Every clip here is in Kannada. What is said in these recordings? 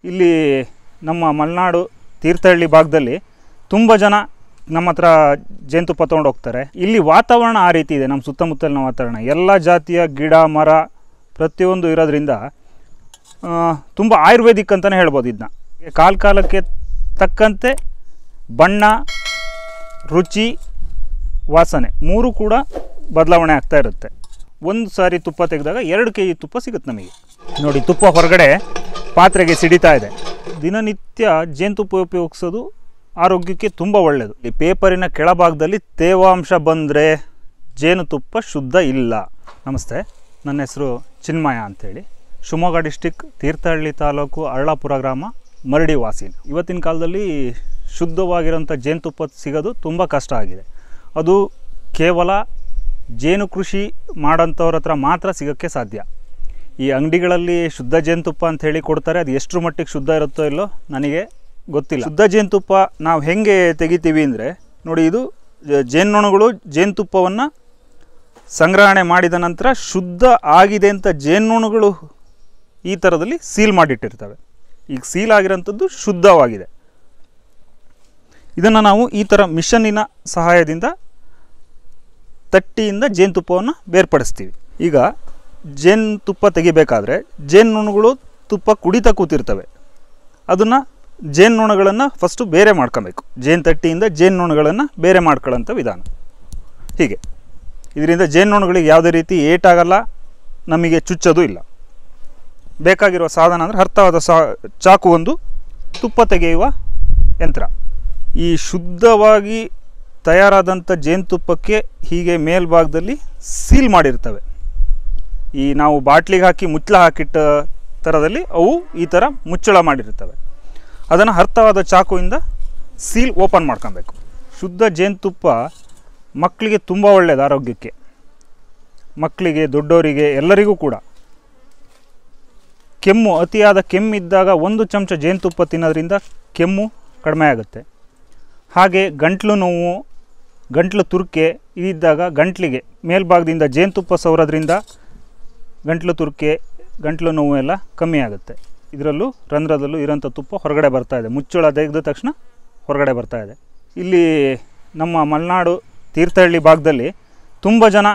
ಇಲ್ಲಿ ನಮ್ಮ ಮಲೆನಾಡು ತೀರ್ಥಹಳ್ಳಿ ಭಾಗದಲ್ಲಿ ತುಂಬ ಜನ ನಮ್ಮ ಹತ್ರ ಜೇನುತುಪ್ಪ ತೊಗೊಂಡು ಹೋಗ್ತಾರೆ ಇಲ್ಲಿ ವಾತಾವರಣ ಆ ರೀತಿ ಇದೆ ನಮ್ಮ ಸುತ್ತಮುತ್ತಲಿನ ವಾತಾವರಣ ಎಲ್ಲ ಜಾತಿಯ ಗಿಡ ಮರ ಪ್ರತಿಯೊಂದು ಇರೋದ್ರಿಂದ ತುಂಬ ಆಯುರ್ವೇದಿಕ್ ಅಂತಲೇ ಹೇಳ್ಬೋದು ಇದನ್ನ ಕಾಲ ಕಾಲಕ್ಕೆ ತಕ್ಕಂತೆ ಬಣ್ಣ ರುಚಿ ವಾಸನೆ ಮೂರು ಕೂಡ ಬದಲಾವಣೆ ಆಗ್ತಾ ಇರುತ್ತೆ ಒಂದು ಸಾರಿ ತುಪ್ಪ ತೆಗೆದಾಗ ಎರಡು ಕೆ ಜಿ ತುಪ್ಪ ಸಿಗುತ್ತೆ ನಮಗೆ ನೋಡಿ ತುಪ್ಪ ಹೊರಗಡೆ ಪಾತ್ರೆಗೆ ಸಿಡಿತಾ ಇದೆ ದಿನನಿತ್ಯ ಜೇನುತುಪ್ಪ ಉಪಯೋಗಿಸೋದು ಆರೋಗ್ಯಕ್ಕೆ ತುಂಬ ಒಳ್ಳೆಯದು ಈ ಪೇಪರಿನ ಕೆಳಭಾಗದಲ್ಲಿ ತೇವಾಂಶ ಬಂದರೆ ಜೇನುತುಪ್ಪ ಶುದ್ಧ ಇಲ್ಲ ನಮಸ್ತೆ ನನ್ನ ಹೆಸರು ಚಿನ್ಮಯ ಅಂತೇಳಿ ಶಿವಮೊಗ್ಗ ಡಿಸ್ಟಿಕ್ ತೀರ್ಥಹಳ್ಳಿ ತಾಲೂಕು ಅರಳಾಪುರ ಗ್ರಾಮ ಮರಡಿ ವಾಸಿ ಇವತ್ತಿನ ಕಾಲದಲ್ಲಿ ಶುದ್ಧವಾಗಿರೋಂಥ ಜೇನುತುಪ್ಪ ಸಿಗೋದು ತುಂಬ ಕಷ್ಟ ಆಗಿದೆ ಅದು ಕೇವಲ ಜೇನು ಕೃಷಿ ಮಾಡೋಂಥವ್ರ ಹತ್ರ ಮಾತ್ರ ಸಿಗೋಕ್ಕೆ ಸಾಧ್ಯ ಈ ಅಂಗಡಿಗಳಲ್ಲಿ ಶುದ್ಧ ಜೇನುತುಪ್ಪ ಅಂತ ಹೇಳಿ ಕೊಡ್ತಾರೆ ಅದು ಎಷ್ಟರ ಮಟ್ಟಿಗೆ ಶುದ್ಧ ಇರುತ್ತೋ ಇಲ್ಲೋ ನನಗೆ ಗೊತ್ತಿಲ್ಲ ಶುದ್ಧ ಜೇನುತುಪ್ಪ ನಾವು ಹೆಂಗೆ ತೆಗಿತೀವಿ ಅಂದರೆ ನೋಡಿ ಇದು ಜ- ಜೇನ್ನೊಣಗಳು ಜೇನುತುಪ್ಪವನ್ನು ಸಂಗ್ರಹಣೆ ಮಾಡಿದ ನಂತರ ಶುದ್ಧ ಆಗಿದೆ ಅಂತ ಜೇನ್ನೊಣಗಳು ಈ ಥರದಲ್ಲಿ ಸೀಲ್ ಮಾಡಿಟ್ಟಿರ್ತವೆ ಈಗ ಸೀಲ್ ಆಗಿರೋಂಥದ್ದು ಶುದ್ಧವಾಗಿದೆ ಇದನ್ನು ನಾವು ಈ ಥರ ಮಿಷನ್ನಿನ ಸಹಾಯದಿಂದ ತಟ್ಟಿಯಿಂದ ಜೇನುತುಪ್ಪವನ್ನು ಬೇರ್ಪಡಿಸ್ತೀವಿ ಈಗ ಜೇನುತುಪ್ಪ ತೆಗಿಬೇಕಾದ್ರೆ ಜೇನುನೊಣಗಳು ತುಪ್ಪ ಕುಡಿತಾ ಕೂತಿರ್ತವೆ ಅದನ್ನು ಜೇನುನೊಣಗಳನ್ನು ಫಸ್ಟು ಬೇರೆ ಮಾಡ್ಕೊಬೇಕು ಜೇನು ತಟ್ಟಿಯಿಂದ ಜೇನುನೊಣಗಳನ್ನು ಬೇರೆ ಮಾಡ್ಕೊಳ್ಳೋಂಥ ವಿಧಾನ ಹೀಗೆ ಇದರಿಂದ ಜೇನುನೊಣಗಳಿಗೆ ಯಾವುದೇ ರೀತಿ ಏಟಾಗಲ್ಲ ನಮಗೆ ಚುಚ್ಚೋದು ಇಲ್ಲ ಬೇಕಾಗಿರುವ ಸಾಧನ ಅಂದರೆ ಅರ್ಥವಾದ ಸಾ ಚಾಕು ಒಂದು ತುಪ್ಪ ತೆಗೆಯುವ ಯಂತ್ರ ಈ ಶುದ್ಧವಾಗಿ ತಯಾರಾದಂಥ ಜೇನುತುಪ್ಪಕ್ಕೆ ಹೀಗೆ ಮೇಲ್ಭಾಗದಲ್ಲಿ ಸೀಲ್ ಮಾಡಿರ್ತವೆ ಈ ನಾವು ಬಾಟ್ಲಿಗೆ ಹಾಕಿ ಮುಚ್ಚಳ ಹಾಕಿಟ್ಟ ಥರದಲ್ಲಿ ಅವು ಈ ಥರ ಮುಚ್ಚಳ ಮಾಡಿರ್ತವೆ ಅದನ್ನು ಅರ್ಥವಾದ ಚಾಕುವಿಂದ ಸೀಲ್ ಓಪನ್ ಮಾಡ್ಕೊಬೇಕು ಶುದ್ಧ ಜೇನುತುಪ್ಪ ಮಕ್ಕಳಿಗೆ ತುಂಬ ಒಳ್ಳೆಯದು ಆರೋಗ್ಯಕ್ಕೆ ಮಕ್ಕಳಿಗೆ ದೊಡ್ಡವರಿಗೆ ಎಲ್ಲರಿಗೂ ಕೂಡ ಕೆಮ್ಮು ಅತಿಯಾದ ಕೆಮ್ಮಿದ್ದಾಗ ಒಂದು ಚಮಚ ಜೇನುತುಪ್ಪ ತಿನ್ನೋದ್ರಿಂದ ಕೆಮ್ಮು ಕಡಿಮೆ ಆಗುತ್ತೆ ಹಾಗೆ ಗಂಟ್ಲು ನೋವು ಗಂಟ್ಲು ತುರ್ಕೆ ಇದ್ದಾಗ ಗಂಟ್ಲಿಗೆ ಮೇಲ್ಭಾಗದಿಂದ ಜೇನುತುಪ್ಪ ಸವರೋದ್ರಿಂದ ಗಂಟ್ಲು ತುರ್ಕೆ ಗಂಟ್ಲು ನೋವು ಎಲ್ಲ ಕಮ್ಮಿ ಆಗುತ್ತೆ ಇದರಲ್ಲೂ ರಂಧ್ರದಲ್ಲೂ ಇರೋಂಥ ತುಪ್ಪ ಹೊರಗಡೆ ಬರ್ತಾ ಇದೆ ಮುಚ್ಚಳ ತೆಗೆದ ತಕ್ಷಣ ಹೊರಗಡೆ ಬರ್ತಾ ಇದೆ ಇಲ್ಲಿ ನಮ್ಮ ಮಲೆನಾಡು ತೀರ್ಥಹಳ್ಳಿ ಭಾಗದಲ್ಲಿ ತುಂಬ ಜನ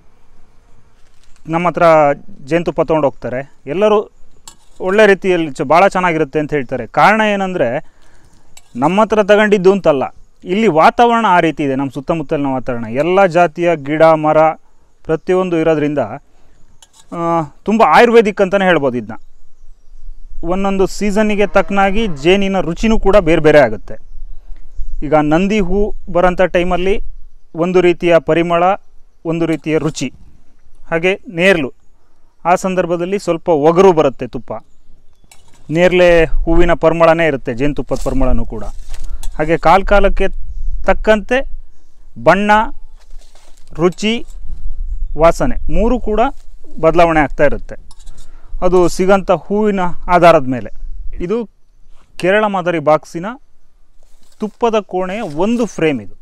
ನಮ್ಮ ಹತ್ರ ಜೇನುತುಪ್ಪ ತೊಗೊಂಡು ಹೋಗ್ತಾರೆ ಎಲ್ಲರೂ ಒಳ್ಳೆ ರೀತಿಯಲ್ಲಿ ಚ ಭಾಳ ಚೆನ್ನಾಗಿರುತ್ತೆ ಅಂತ ಹೇಳ್ತಾರೆ ಕಾರಣ ಏನಂದರೆ ನಮ್ಮ ಹತ್ರ ತಗೊಂಡಿದ್ದು ಅಂತಲ್ಲ ಇಲ್ಲಿ ವಾತಾವರಣ ಆ ರೀತಿ ಇದೆ ನಮ್ಮ ಸುತ್ತಮುತ್ತಲಿನ ವಾತಾವರಣ ಎಲ್ಲ ಜಾತಿಯ ಗಿಡ ಮರ ಪ್ರತಿಯೊಂದು ಇರೋದ್ರಿಂದ ತುಂಬ ಆಯುರ್ವೇದಿಕ್ ಅಂತಲೇ ಹೇಳ್ಬೋದು ಇದನ್ನ ಒಂದೊಂದು ಸೀಸನ್ನಿಗೆ ತಕ್ಕನಾಗಿ ಜೇನಿನ ರುಚಿನೂ ಕೂಡ ಬೇರೆ ಬೇರೆ ಆಗುತ್ತೆ ಈಗ ನಂದಿ ಹೂ ಬರೋಂಥ ಟೈಮಲ್ಲಿ ಒಂದು ರೀತಿಯ ಪರಿಮಳ ಒಂದು ರೀತಿಯ ರುಚಿ ಹಾಗೆ ನೇರ್ಲು ಆ ಸಂದರ್ಭದಲ್ಲಿ ಸ್ವಲ್ಪ ಒಗರು ಬರುತ್ತೆ ತುಪ್ಪ ನೇರಳೆ ಹೂವಿನ ಪರಿಮಳನೇ ಇರುತ್ತೆ ಜೇನುತುಪ್ಪದ ಪರಿಮಳನೂ ಕೂಡ ಹಾಗೆ ಕಾಲ ಕಾಲಕ್ಕೆ ತಕ್ಕಂತೆ ಬಣ್ಣ ರುಚಿ ವಾಸನೆ ಮೂರು ಕೂಡ ಬದಲಾವಣೆ ಆಗ್ತಾ ಇರುತ್ತೆ ಅದು ಸಿಗಂಥ ಹೂವಿನ ಆಧಾರದ ಮೇಲೆ ಇದು ಕೇರಳ ಮಾದರಿ ಬಾಕ್ಸಿನ ತುಪ್ಪದ ಕೋಣೆಯ ಒಂದು ಫ್ರೇಮ್ ಇದು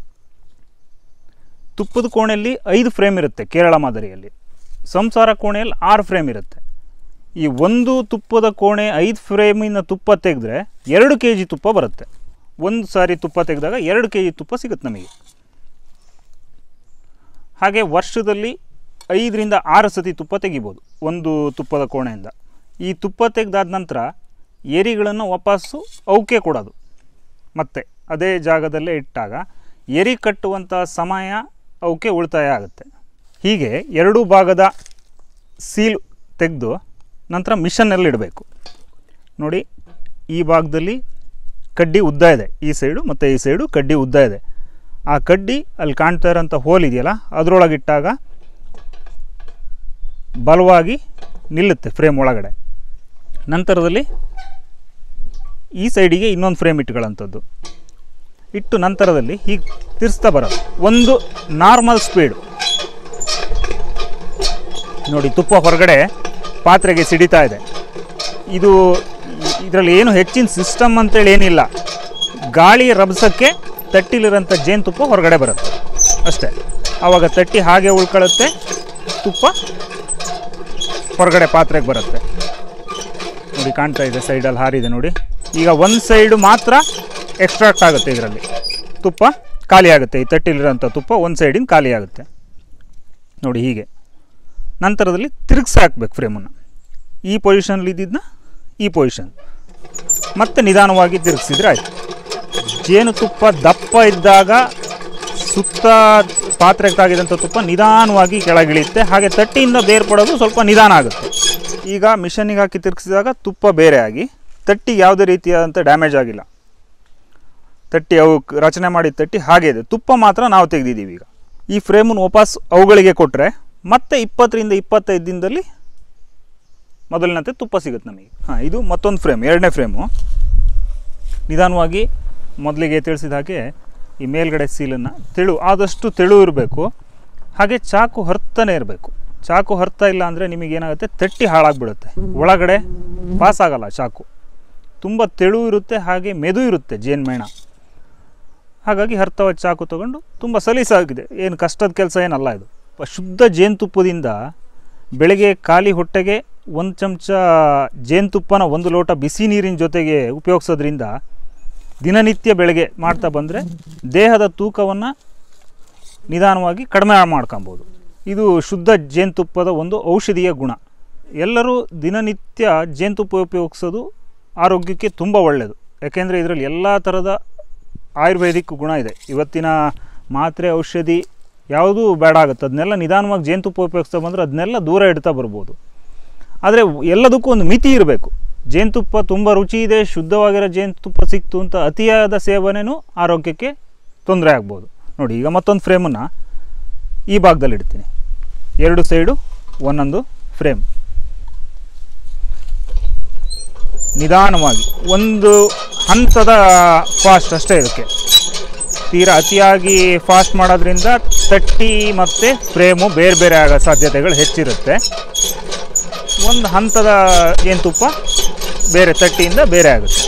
ತುಪ್ಪದ ಕೋಣೆಯಲ್ಲಿ ಐದು ಫ್ರೇಮ್ ಇರುತ್ತೆ ಕೇರಳ ಮಾದರಿಯಲ್ಲಿ ಸಂಸಾರ ಕೋಣೆಯಲ್ಲಿ ಆರು ಫ್ರೇಮ್ ಇರುತ್ತೆ ಈ ಒಂದು ತುಪ್ಪದ ಕೋಣೆ ಐದು ಫ್ರೇಮಿನ ತುಪ್ಪ ತೆಗೆದ್ರೆ ಎರಡು ಕೆ ಜಿ ತುಪ್ಪ ಬರುತ್ತೆ ಒಂದು ಸಾರಿ ತುಪ್ಪ ತೆಗೆದಾಗ ಎರಡು ಕೆ ಜಿ ತುಪ್ಪ ಸಿಗುತ್ತೆ ನಮಗೆ ಹಾಗೆ ವರ್ಷದಲ್ಲಿ ಐದರಿಂದ ಆರು ಸತಿ ತುಪ್ಪ ತೆಗಿಬೋದು ಒಂದು ತುಪ್ಪದ ಕೋಣೆಯಿಂದ ಈ ತುಪ್ಪ ತೆಗೆದಾದ ನಂತರ ಏರಿಗಳನ್ನು ವಾಪಸ್ಸು ಅವಕ್ಕೆ ಕೊಡೋದು ಮತ್ತೆ ಅದೇ ಜಾಗದಲ್ಲೇ ಇಟ್ಟಾಗ ಎರಿ ಕಟ್ಟುವಂಥ ಸಮಯ ಅವಕ್ಕೆ ಉಳಿತಾಯ ಆಗುತ್ತೆ ಹೀಗೆ ಎರಡೂ ಭಾಗದ ಸೀಲ್ ತೆಗೆದು ನಂತರ ಮಿಷನ್ನಲ್ಲಿ ಇಡಬೇಕು ನೋಡಿ ಈ ಭಾಗದಲ್ಲಿ ಕಡ್ಡಿ ಉದ್ದ ಇದೆ ಈ ಸೈಡು ಮತ್ತು ಈ ಸೈಡು ಕಡ್ಡಿ ಉದ್ದ ಇದೆ ಆ ಕಡ್ಡಿ ಅಲ್ಲಿ ಕಾಣ್ತಾ ಇರೋಂಥ ಹೋಲ್ ಇದೆಯಲ್ಲ ಅದರೊಳಗಿಟ್ಟಾಗ ಬಲವಾಗಿ ನಿಲ್ಲುತ್ತೆ ಫ್ರೇಮ್ ಒಳಗಡೆ ನಂತರದಲ್ಲಿ ಈ ಸೈಡಿಗೆ ಇನ್ನೊಂದು ಫ್ರೇಮ್ ಇಟ್ಕೊಳ್ಳೋಂಥದ್ದು ಇಟ್ಟು ನಂತರದಲ್ಲಿ ಹೀಗೆ ತಿರ್ಸ್ತಾ ಬರೋದು ಒಂದು ನಾರ್ಮಲ್ ಸ್ಪೀಡು ನೋಡಿ ತುಪ್ಪ ಹೊರಗಡೆ ಪಾತ್ರೆಗೆ ಸಿಡಿತಾ ಇದೆ ಇದು ಇದರಲ್ಲಿ ಏನು ಹೆಚ್ಚಿನ ಸಿಸ್ಟಮ್ ಅಂತೇಳಿ ಏನಿಲ್ಲ ಗಾಳಿ ರಭಸಕ್ಕೆ ತಟ್ಟಿಲಿರೋಂಥ ಜೇನುತುಪ್ಪ ಹೊರಗಡೆ ಬರುತ್ತೆ ಅಷ್ಟೇ ಆವಾಗ ತಟ್ಟಿ ಹಾಗೆ ಉಳ್ಕೊಳ್ಳುತ್ತೆ ತುಪ್ಪ ಹೊರಗಡೆ ಪಾತ್ರೆಗೆ ಬರುತ್ತೆ ನೋಡಿ ಕಾಣ್ತಾ ಇದೆ ಸೈಡಲ್ಲಿ ಹಾರಿದೆ ನೋಡಿ ಈಗ ಒಂದು ಸೈಡು ಮಾತ್ರ ಎಕ್ಸ್ಟ್ರಾಕ್ಟ್ ಆಗುತ್ತೆ ಇದರಲ್ಲಿ ತುಪ್ಪ ಖಾಲಿ ಆಗುತ್ತೆ ಈ ತಟ್ಟಿಲಿರೋಂಥ ತುಪ್ಪ ಒಂದು ಸೈಡಿಂದ ಖಾಲಿ ಆಗುತ್ತೆ ನೋಡಿ ಹೀಗೆ ನಂತರದಲ್ಲಿ ತಿರುಗಿಸಿ ಹಾಕ್ಬೇಕು ಫ್ರೇಮನ್ನು ಈ ಪೊಸಿಷನ್ಲಿ ಇದ್ದಿದ್ದನ್ನ ಈ ಪೊಸಿಷನ್ ಮತ್ತೆ ನಿಧಾನವಾಗಿ ತಿರುಗಿಸಿದ್ರೆ ಆಯಿತು ಜೇನುತುಪ್ಪ ದಪ್ಪ ಇದ್ದಾಗ ಸುತ್ತ ಪಾತ್ರೆಗೆ ತಾಗಿದಂಥ ತುಪ್ಪ ನಿಧಾನವಾಗಿ ಕೆಳಗಿಳಿಯುತ್ತೆ ಹಾಗೆ ತಟ್ಟಿಯಿಂದ ಬೇರ್ಪಡೋದು ಸ್ವಲ್ಪ ನಿಧಾನ ಆಗುತ್ತೆ ಈಗ ಮಿಷನ್ನಿಗೆ ಹಾಕಿ ತಿರುಗಿಸಿದಾಗ ತುಪ್ಪ ಬೇರೆ ಆಗಿ ತಟ್ಟಿ ಯಾವುದೇ ರೀತಿಯಾದಂಥ ಡ್ಯಾಮೇಜ್ ಆಗಿಲ್ಲ ತಟ್ಟಿ ಅವು ಕ- ರಚನೆ ಮಾಡಿದ ತಟ್ಟಿ ಹಾಗೆ ಇದೆ ತುಪ್ಪ ಮಾತ್ರ ನಾವು ತೆಗೆದಿದ್ದೀವಿ ಈಗ ಈ ಫ್ರೇಮನ್ನು ವಾಪಸ್ ಅವುಗಳಿಗೆ ಕೊಟ್ಟರೆ ಮತ್ತೆ ಇಪ್ಪತ್ತರಿಂದ ಇಪ್ಪತ್ತೈದು ದಿನದಲ್ಲಿ ಮೊದಲಿನಂತೆ ತುಪ್ಪ ಸಿಗುತ್ತೆ ನಮಗೆ ಹಾಂ ಇದು ಮತ್ತೊಂದು ಫ್ರೇಮ್ ಎರಡನೇ ಫ್ರೇಮು ನಿಧಾನವಾಗಿ ಮೊದಲಿಗೆ ತಿಳಿಸಿದ ಹಾಗೆ ಈ ಮೇಲ್ಗಡೆ ಸೀಲನ್ನು ತೆಳು ಆದಷ್ಟು ತೆಳು ಇರಬೇಕು ಹಾಗೆ ಚಾಕು ಹರ್ತಾನೆ ಇರಬೇಕು ಚಾಕು ಹರ್ತಾ ಇಲ್ಲ ಅಂದರೆ ನಿಮಗೇನಾಗುತ್ತೆ ತಟ್ಟಿ ಹಾಳಾಗ್ಬಿಡುತ್ತೆ ಒಳಗಡೆ ಪಾಸ್ ಆಗಲ್ಲ ಚಾಕು ತುಂಬ ತೆಳು ಇರುತ್ತೆ ಹಾಗೆ ಮೆದು ಇರುತ್ತೆ ಜೇನುಮೇಣ ಹಾಗಾಗಿ ಹರ್ತವ ಚಾಕು ತಗೊಂಡು ತುಂಬ ಸಲೀಸಾಗಿದೆ ಏನು ಕಷ್ಟದ ಕೆಲಸ ಏನಲ್ಲ ಇದು ಪ- ಶುದ್ಧ ಜೇನುತುಪ್ಪದಿಂದ ಬೆಳಗ್ಗೆ ಖಾಲಿ ಹೊಟ್ಟೆಗೆ ಒಂದು ಚಮಚ ಜೇನುತುಪ್ಪನ ಒಂದು ಲೋಟ ಬಿಸಿ ನೀರಿನ ಜೊತೆಗೆ ಉಪಯೋಗಿಸೋದ್ರಿಂದ ದಿನನಿತ್ಯ ಬೆಳಗ್ಗೆ ಮಾಡ್ತಾ ಬಂದರೆ ದೇಹದ ತೂಕವನ್ನು ನಿಧಾನವಾಗಿ ಕಡಿಮೆ ಮಾಡ್ಕೊಬೋದು ಇದು ಶುದ್ಧ ಜೇನುತುಪ್ಪದ ಒಂದು ಔಷಧೀಯ ಗುಣ ಎಲ್ಲರೂ ದಿನನಿತ್ಯ ಜೇನುತುಪ್ಪ ಉಪಯೋಗಿಸೋದು ಆರೋಗ್ಯಕ್ಕೆ ತುಂಬ ಒಳ್ಳೆಯದು ಯಾಕೆಂದರೆ ಇದರಲ್ಲಿ ಎಲ್ಲ ಥರದ ಆಯುರ್ವೇದಿಕ್ ಗುಣ ಇದೆ ಇವತ್ತಿನ ಮಾತ್ರೆ ಔಷಧಿ ಯಾವುದೂ ಬೇಡ ಆಗುತ್ತೆ ಅದನ್ನೆಲ್ಲ ನಿಧಾನವಾಗಿ ಜೇನುತುಪ್ಪ ಉಪಯೋಗಿಸ್ತಾ ಬಂದರೆ ಅದನ್ನೆಲ್ಲ ದೂರ ಇಡ್ತಾ ಬರ್ಬೋದು ಆದರೆ ಎಲ್ಲದಕ್ಕೂ ಒಂದು ಮಿತಿ ಇರಬೇಕು ಜೇನುತುಪ್ಪ ತುಂಬ ರುಚಿ ಇದೆ ಶುದ್ಧವಾಗಿರೋ ಜೇನುತುಪ್ಪ ಸಿಕ್ತು ಅಂತ ಅತಿಯಾದ ಸೇವನೆಯೂ ಆರೋಗ್ಯಕ್ಕೆ ತೊಂದರೆ ಆಗ್ಬೋದು ನೋಡಿ ಈಗ ಮತ್ತೊಂದು ಫ್ರೇಮನ್ನು ಈ ಭಾಗದಲ್ಲಿ ಇಡ್ತೀನಿ ಎರಡು ಸೈಡು ಒಂದೊಂದು ಫ್ರೇಮ್ ನಿಧಾನವಾಗಿ ಒಂದು ಹಂತದ ಫಾಸ್ಟ್ ಅಷ್ಟೇ ಇದಕ್ಕೆ ತೀರಾ ಅತಿಯಾಗಿ ಫಾಸ್ಟ್ ಮಾಡೋದ್ರಿಂದ ತಟ್ಟಿ ಮತ್ತು ಫ್ರೇಮು ಬೇರೆ ಬೇರೆ ಆಗೋ ಸಾಧ್ಯತೆಗಳು ಹೆಚ್ಚಿರುತ್ತೆ ಒಂದು ಹಂತದ ಜೇನುತುಪ್ಪ ಬೇರೆ ತಟ್ಟಿಯಿಂದ ಬೇರೆ ಆಗುತ್ತೆ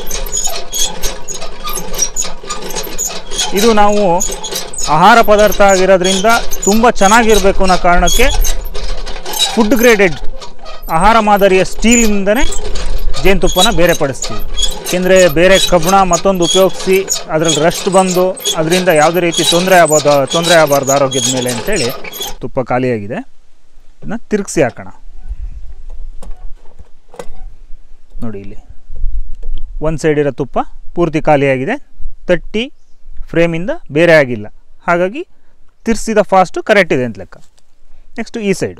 ಇದು ನಾವು ಆಹಾರ ಪದಾರ್ಥ ಆಗಿರೋದ್ರಿಂದ ತುಂಬ ಚೆನ್ನಾಗಿರಬೇಕು ಅನ್ನೋ ಕಾರಣಕ್ಕೆ ಫುಡ್ ಗ್ರೇಡೆಡ್ ಆಹಾರ ಮಾದರಿಯ ಸ್ಟೀಲಿಂದನೇ ಜೇನುತುಪ್ಪನ ಬೇರೆ ಪಡಿಸ್ತೀವಿ ಏಕೆಂದರೆ ಬೇರೆ ಕಬ್ಬಣ ಮತ್ತೊಂದು ಉಪಯೋಗಿಸಿ ಅದರಲ್ಲಿ ರಸ್ಟ್ ಬಂದು ಅದರಿಂದ ಯಾವುದೇ ರೀತಿ ತೊಂದರೆ ಆಗ್ಬೋದು ತೊಂದರೆ ಆಗಬಾರ್ದು ಆರೋಗ್ಯದ ಮೇಲೆ ಅಂತೇಳಿ ತುಪ್ಪ ಖಾಲಿಯಾಗಿದೆ ಇದನ್ನ ತಿರುಗಿಸಿ ಹಾಕೋಣ ನೋಡಿ ಇಲ್ಲಿ ಒಂದು ಸೈಡ್ ಇರೋ ತುಪ್ಪ ಪೂರ್ತಿ ಖಾಲಿಯಾಗಿದೆ ತಟ್ಟಿ ಫ್ರೇಮಿಂದ ಬೇರೆ ಆಗಿಲ್ಲ ಹಾಗಾಗಿ ತಿರ್ಸಿದ ಫಾಸ್ಟು ಕರೆಕ್ಟ್ ಇದೆ ಅಂತ ಲೆಕ್ಕ ನೆಕ್ಸ್ಟು ಈ ಸೈಡು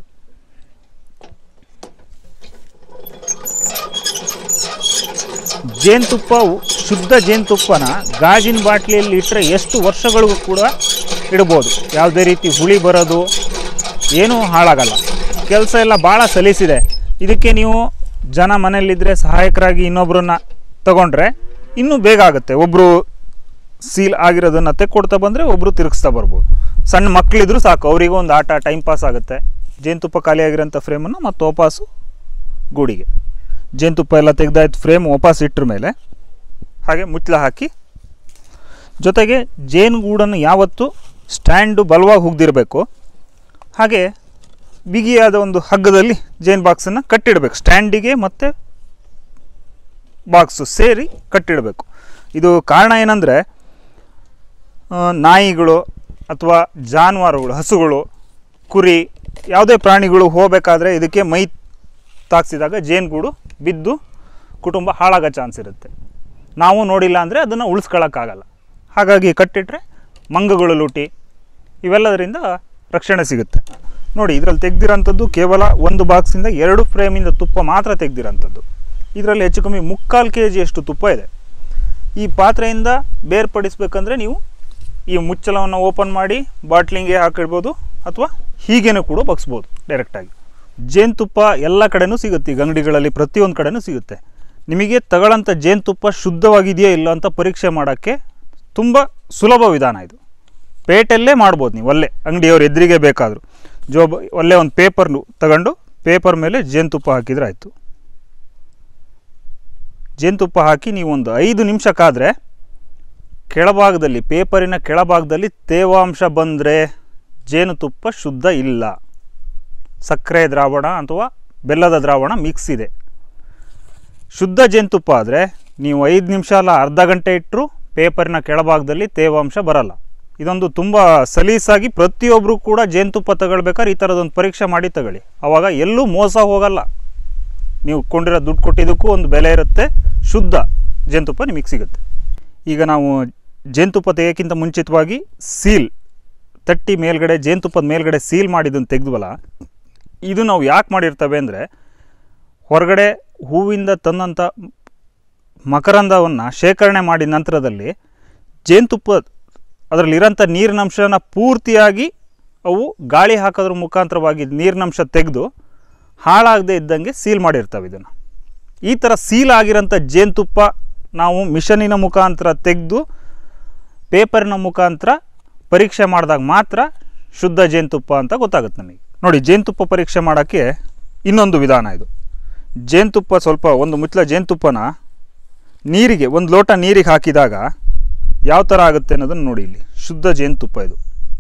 ಜೇನುತುಪ್ಪ ಶುದ್ಧ ಜೇನುತುಪ್ಪನ ಗಾಜಿನ ಬಾಟ್ಲಿಯಲ್ಲಿ ಇಟ್ಟರೆ ಎಷ್ಟು ವರ್ಷಗಳಿಗೂ ಕೂಡ ಇಡ್ಬೋದು ಯಾವುದೇ ರೀತಿ ಹುಳಿ ಬರೋದು ಏನೂ ಹಾಳಾಗಲ್ಲ ಕೆಲಸ ಎಲ್ಲ ಭಾಳ ಸಲೀಸಿದೆ ಇದಕ್ಕೆ ನೀವು ಜನ ಮನೆಯಲ್ಲಿದ್ದರೆ ಸಹಾಯಕರಾಗಿ ಇನ್ನೊಬ್ಬರನ್ನ ತಗೊಂಡ್ರೆ ಇನ್ನೂ ಬೇಗ ಆಗುತ್ತೆ ಒಬ್ಬರು ಸೀಲ್ ಆಗಿರೋದನ್ನು ತೆಕ್ಕೊಡ್ತಾ ಬಂದರೆ ಒಬ್ಬರು ತಿರುಗಿಸ್ತಾ ಬರ್ಬೋದು ಸಣ್ಣ ಮಕ್ಕಳಿದ್ರು ಸಾಕು ಅವರಿಗೂ ಒಂದು ಆಟ ಟೈಮ್ ಪಾಸ್ ಆಗುತ್ತೆ ಜೇನುತುಪ್ಪ ಖಾಲಿಯಾಗಿರೋಂಥ ಫ್ರೇಮನ್ನು ಮತ್ತು ವಾಪಸ್ಸು ಗೂಡಿಗೆ ಜೇನುತುಪ್ಪ ಎಲ್ಲ ತೆಗೆದಾಯ್ತು ಫ್ರೇಮ್ ವಾಪಸ್ ಇಟ್ಟರ ಮೇಲೆ ಹಾಗೆ ಮುಚ್ಚಳ ಹಾಕಿ ಜೊತೆಗೆ ಜೇನುಗೂಡನ್ನು ಯಾವತ್ತೂ ಸ್ಟ್ಯಾಂಡು ಬಲವಾಗಿ ಹುಗ್ದಿರಬೇಕು ಹಾಗೆ ಬಿಗಿಯಾದ ಒಂದು ಹಗ್ಗದಲ್ಲಿ ಜೇನು ಬಾಕ್ಸನ್ನು ಕಟ್ಟಿಡಬೇಕು ಸ್ಟ್ಯಾಂಡಿಗೆ ಮತ್ತು ಬಾಕ್ಸು ಸೇರಿ ಕಟ್ಟಿಡಬೇಕು ಇದು ಕಾರಣ ಏನಂದರೆ ನಾಯಿಗಳು ಅಥವಾ ಜಾನುವಾರುಗಳು ಹಸುಗಳು ಕುರಿ ಯಾವುದೇ ಪ್ರಾಣಿಗಳು ಹೋಗಬೇಕಾದ್ರೆ ಇದಕ್ಕೆ ಮೈ ತಾಕ್ಸಿದಾಗ ಜೇನುಗೂಡು ಬಿದ್ದು ಕುಟುಂಬ ಹಾಳಾಗೋ ಚಾನ್ಸ್ ಇರುತ್ತೆ ನಾವು ನೋಡಿಲ್ಲ ಅಂದರೆ ಅದನ್ನು ಉಳಿಸ್ಕೊಳ್ಳೋಕ್ಕಾಗಲ್ಲ ಹಾಗಾಗಿ ಕಟ್ಟಿಟ್ರೆ ಮಂಗಗಳು ಲೂಟಿ ಇವೆಲ್ಲದರಿಂದ ರಕ್ಷಣೆ ಸಿಗುತ್ತೆ ನೋಡಿ ಇದರಲ್ಲಿ ತೆಗ್ದಿರೋಂಥದ್ದು ಕೇವಲ ಒಂದು ಬಾಕ್ಸಿಂದ ಎರಡು ಫ್ರೇಮಿಂದ ತುಪ್ಪ ಮಾತ್ರ ತೆಗ್ದಿರೋಂಥದ್ದು ಇದರಲ್ಲಿ ಹೆಚ್ಚು ಕಮ್ಮಿ ಮುಕ್ಕಾಲು ಕೆ ಜಿಯಷ್ಟು ತುಪ್ಪ ಇದೆ ಈ ಪಾತ್ರೆಯಿಂದ ಬೇರ್ಪಡಿಸ್ಬೇಕಂದ್ರೆ ನೀವು ಈ ಮುಚ್ಚಳವನ್ನು ಓಪನ್ ಮಾಡಿ ಬಾಟ್ಲಿಂಗ್ಗೆ ಹಾಕಿಡ್ಬೋದು ಅಥವಾ ಹೀಗೇನೂ ಕೂಡ ಬಗ್ಸ್ಬೋದು ಡೈರೆಕ್ಟಾಗಿ ಜೇನುತುಪ್ಪ ಎಲ್ಲ ಕಡೆನೂ ಸಿಗುತ್ತೆ ಈಗ ಅಂಗಡಿಗಳಲ್ಲಿ ಪ್ರತಿಯೊಂದು ಕಡೆನೂ ಸಿಗುತ್ತೆ ನಿಮಗೆ ತಗೊಳ್ಳೋಂಥ ಜೇನುತುಪ್ಪ ಶುದ್ಧವಾಗಿದೆಯಾ ಇಲ್ಲ ಅಂತ ಪರೀಕ್ಷೆ ಮಾಡೋಕ್ಕೆ ತುಂಬ ಸುಲಭ ವಿಧಾನ ಇದು ಪೇಟಲ್ಲೇ ಮಾಡ್ಬೋದು ನೀವು ಒಲ್ಲೆ ಅಂಗಡಿಯವ್ರ ಎದುರಿಗೆ ಬೇಕಾದರೂ ಜೋಬ್ ಒಳ್ಳೆ ಒಂದು ಪೇಪರ್ನು ತಗೊಂಡು ಪೇಪರ್ ಮೇಲೆ ಜೇನುತುಪ್ಪ ಹಾಕಿದರೆ ಆಯಿತು ಜೇನುತುಪ್ಪ ಹಾಕಿ ನೀವು ಒಂದು ಐದು ನಿಮಿಷಕ್ಕಾದರೆ ಕೆಳಭಾಗದಲ್ಲಿ ಪೇಪರಿನ ಕೆಳಭಾಗದಲ್ಲಿ ತೇವಾಂಶ ಬಂದರೆ ಜೇನುತುಪ್ಪ ಶುದ್ಧ ಇಲ್ಲ ಸಕ್ಕರೆ ದ್ರಾವಣ ಅಥವಾ ಬೆಲ್ಲದ ದ್ರಾವಣ ಮಿಕ್ಸ್ ಇದೆ ಶುದ್ಧ ಜೇನುತುಪ್ಪ ಆದರೆ ನೀವು ಐದು ನಿಮಿಷ ಅಲ್ಲ ಅರ್ಧ ಗಂಟೆ ಇಟ್ಟರು ಪೇಪರಿನ ಕೆಳಭಾಗದಲ್ಲಿ ತೇವಾಂಶ ಬರಲ್ಲ ಇದೊಂದು ತುಂಬ ಸಲೀಸಾಗಿ ಪ್ರತಿಯೊಬ್ಬರು ಕೂಡ ಜೇನುತುಪ್ಪ ತಗೊಳ್ಬೇಕಾದ್ರೆ ಈ ಥರದೊಂದು ಪರೀಕ್ಷೆ ಮಾಡಿ ತಗೊಳ್ಳಿ ಆವಾಗ ಎಲ್ಲೂ ಮೋಸ ಹೋಗಲ್ಲ ನೀವು ಕೊಂಡಿರೋ ದುಡ್ಡು ಕೊಟ್ಟಿದ್ದಕ್ಕೂ ಒಂದು ಬೆಲೆ ಇರುತ್ತೆ ಶುದ್ಧ ಜೇನುತುಪ್ಪ ನಿಮಗೆ ಸಿಗುತ್ತೆ ಈಗ ನಾವು ಜೇನುತುಪ್ಪ ತೆಗೆಯೋಕ್ಕಿಂತ ಮುಂಚಿತವಾಗಿ ಸೀಲ್ ತಟ್ಟಿ ಮೇಲ್ಗಡೆ ಜೇನುತುಪ್ಪದ ಮೇಲ್ಗಡೆ ಸೀಲ್ ಮಾಡಿದ್ದನ್ನು ತೆಗೆದ್ವಲ್ಲ ಇದು ನಾವು ಯಾಕೆ ಮಾಡಿರ್ತೇವೆ ಅಂದರೆ ಹೊರಗಡೆ ಹೂವಿಂದ ತಂದಂಥ ಮಕರಂದವನ್ನು ಶೇಖರಣೆ ಮಾಡಿದ ನಂತರದಲ್ಲಿ ಜೇನುತುಪ್ಪ ಅದರಲ್ಲಿರೋಂಥ ನೀರಿನಂಶನ ಪೂರ್ತಿಯಾಗಿ ಅವು ಗಾಳಿ ಹಾಕೋದ್ರ ಮುಖಾಂತರವಾಗಿ ನೀರಿನಂಶ ತೆಗೆದು ಹಾಳಾಗದೇ ಇದ್ದಂಗೆ ಸೀಲ್ ಮಾಡಿರ್ತವೆ ಇದನ್ನು ಈ ಥರ ಸೀಲ್ ಆಗಿರೋಂಥ ಜೇನುತುಪ್ಪ ನಾವು ಮಿಷನಿನ ಮುಖಾಂತರ ತೆಗೆದು ಪೇಪರಿನ ಮುಖಾಂತರ ಪರೀಕ್ಷೆ ಮಾಡಿದಾಗ ಮಾತ್ರ ಶುದ್ಧ ಜೇನುತುಪ್ಪ ಅಂತ ಗೊತ್ತಾಗುತ್ತೆ ನಮಗೆ ನೋಡಿ ಜೇನುತುಪ್ಪ ಪರೀಕ್ಷೆ ಮಾಡೋಕ್ಕೆ ಇನ್ನೊಂದು ವಿಧಾನ ಇದು ಜೇನುತುಪ್ಪ ಸ್ವಲ್ಪ ಒಂದು ಮುಚ್ಚಲ ಜೇನುತುಪ್ಪನ ನೀರಿಗೆ ಒಂದು ಲೋಟ ನೀರಿಗೆ ಹಾಕಿದಾಗ ಯಾವ ಥರ ಆಗುತ್ತೆ ಅನ್ನೋದನ್ನು ನೋಡಿ ಇಲ್ಲಿ ಶುದ್ಧ ಜೇನುತುಪ್ಪ ಇದು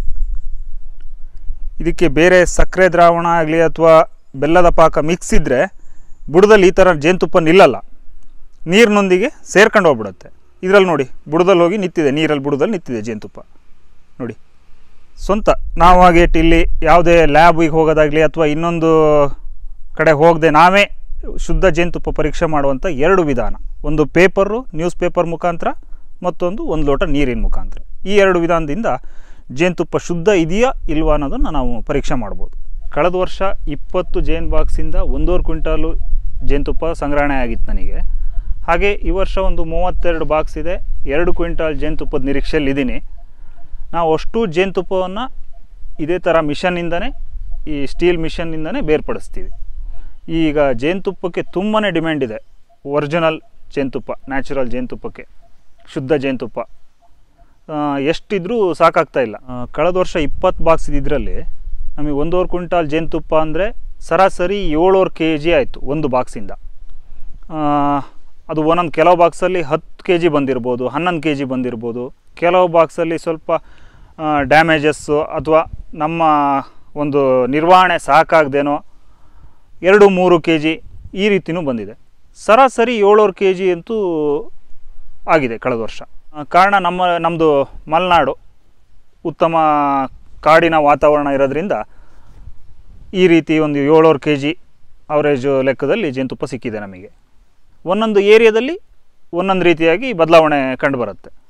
ಇದಕ್ಕೆ ಬೇರೆ ಸಕ್ಕರೆ ದ್ರಾವಣ ಆಗಲಿ ಅಥವಾ ಬೆಲ್ಲದ ಪಾಕ ಮಿಕ್ಸ್ ಇದ್ದರೆ ಬುಡದಲ್ಲಿ ಈ ಥರ ಜೇನುತುಪ್ಪ ನಿಲ್ಲಲ್ಲ ನೀರಿನೊಂದಿಗೆ ಸೇರ್ಕೊಂಡು ಹೋಗ್ಬಿಡುತ್ತೆ ಇದರಲ್ಲಿ ನೋಡಿ ಬುಡದಲ್ಲಿ ಹೋಗಿ ನಿಂತಿದೆ ನೀರಲ್ಲಿ ಬುಡದಲ್ಲಿ ನಿಂತಿದೆ ಜೇನುತುಪ್ಪ ನೋಡಿ ಸ್ವಂತ ನಾವಾಗೆ ಇಲ್ಲಿ ಯಾವುದೇ ಲ್ಯಾಬಿಗೆ ಹೋಗೋದಾಗಲಿ ಅಥವಾ ಇನ್ನೊಂದು ಕಡೆ ಹೋಗದೆ ನಾವೇ ಶುದ್ಧ ಜೇನುತುಪ್ಪ ಪರೀಕ್ಷೆ ಮಾಡುವಂಥ ಎರಡು ವಿಧಾನ ಒಂದು ಪೇಪರು ನ್ಯೂಸ್ ಪೇಪರ್ ಮುಖಾಂತರ ಮತ್ತೊಂದು ಒಂದು ಲೋಟ ನೀರಿನ ಮುಖಾಂತರ ಈ ಎರಡು ವಿಧಾನದಿಂದ ಜೇನುತುಪ್ಪ ಶುದ್ಧ ಇದೆಯಾ ಇಲ್ವಾ ಅನ್ನೋದನ್ನು ನಾವು ಪರೀಕ್ಷೆ ಮಾಡ್ಬೋದು ಕಳೆದ ವರ್ಷ ಇಪ್ಪತ್ತು ಜೇನು ಬಾಕ್ಸಿಂದ ಒಂದೂವರೆ ಕ್ವಿಂಟಾಲು ಜೇನುತುಪ್ಪ ಸಂಗ್ರಹಣೆ ಆಗಿತ್ತು ನನಗೆ ಹಾಗೆ ಈ ವರ್ಷ ಒಂದು ಮೂವತ್ತೆರಡು ಬಾಕ್ಸ್ ಇದೆ ಎರಡು ಕ್ವಿಂಟಾಲ್ ಜೇನುತುಪ್ಪದ ನಿರೀಕ್ಷೆಯಲ್ಲಿ ಇದ್ದೀನಿ ನಾವು ಅಷ್ಟು ಜೇನುತುಪ್ಪವನ್ನು ಇದೇ ಥರ ಮಿಷನ್ನಿಂದನೇ ಈ ಸ್ಟೀಲ್ ಮಿಷನ್ನಿಂದನೇ ಬೇರ್ಪಡಿಸ್ತೀವಿ ಈಗ ಜೇನುತುಪ್ಪಕ್ಕೆ ತುಂಬಾ ಡಿಮ್ಯಾಂಡ್ ಇದೆ ಒರಿಜಿನಲ್ ಜೇನುತುಪ್ಪ ನ್ಯಾಚುರಲ್ ಜೇನುತುಪ್ಪಕ್ಕೆ ಶುದ್ಧ ಜೇನುತುಪ್ಪ ಆ, ಎಷ್ಟಿದ್ರೂ ಸಾಕಾಗ್ತಾ ಇಲ್ಲ ಆ, ಕಳೆದ ವರ್ಷ ಇಪ್ಪತ್ತು ಬಾಕ್ಸ್ ಇದ್ದಿದ್ರಲ್ಲಿ ನಮಗೆ ಒಂದೂವರೆ ಕ್ವಿಂಟಾಲ್ ಜೇನುತುಪ್ಪ ಅಂದರೆ ಸರಾಸರಿ ಏಳುವರೆ ಕೆ ಜಿ ಆಯಿತು ಒಂದು ಬಾಕ್ಸಿಂದ ಆ, ಅದು ಒಂದೊಂದು ಕೆಲವು ಬಾಕ್ಸಲ್ಲಿ ಹತ್ತು ಕೆ ಜಿ ಬಂದಿರ್ಬೋದು ಹನ್ನೊಂದು ಕೆ ಜಿ ಬಂದಿರ್ಬೋದು ಕೆಲವು ಬಾಕ್ಸಲ್ಲಿ ಸ್ವಲ್ಪ ಡ್ಯಾಮೇಜಸ್ಸು ಅಥವಾ ನಮ್ಮ ಒಂದು ನಿರ್ವಹಣೆ ಸಾಕಾಗ್ದೇನೋ ಎರಡು ಮೂರು ಕೆ ಜಿ ಈ ರೀತಿನೂ ಬಂದಿದೆ ಸರಾಸರಿ ಏಳುವರೆ ಕೆ ಜಿ ಅಂತೂ ಆಗಿದೆ ಕಳೆದ ವರ್ಷ ಆ, ಕಾರಣ ನಮ್ಮ ನಮ್ಮದು ಮಲೆನಾಡು ಉತ್ತಮ ಕಾಡಿನ ವಾತಾವರಣ ಇರೋದ್ರಿಂದ ಈ ರೀತಿ ಒಂದು ಏಳುವರೆ ಕೆ ಜಿ ಅವರೇಜ್ ಲೆಕ್ಕದಲ್ಲಿ ಜೇನುತುಪ್ಪ ಸಿಕ್ಕಿದೆ ನಮಗೆ ಒಂದೊಂದು ಏರಿಯಾದಲ್ಲಿ ಒಂದೊಂದು ರೀತಿಯಾಗಿ ಬದಲಾವಣೆ ಕಂಡುಬರುತ್ತೆ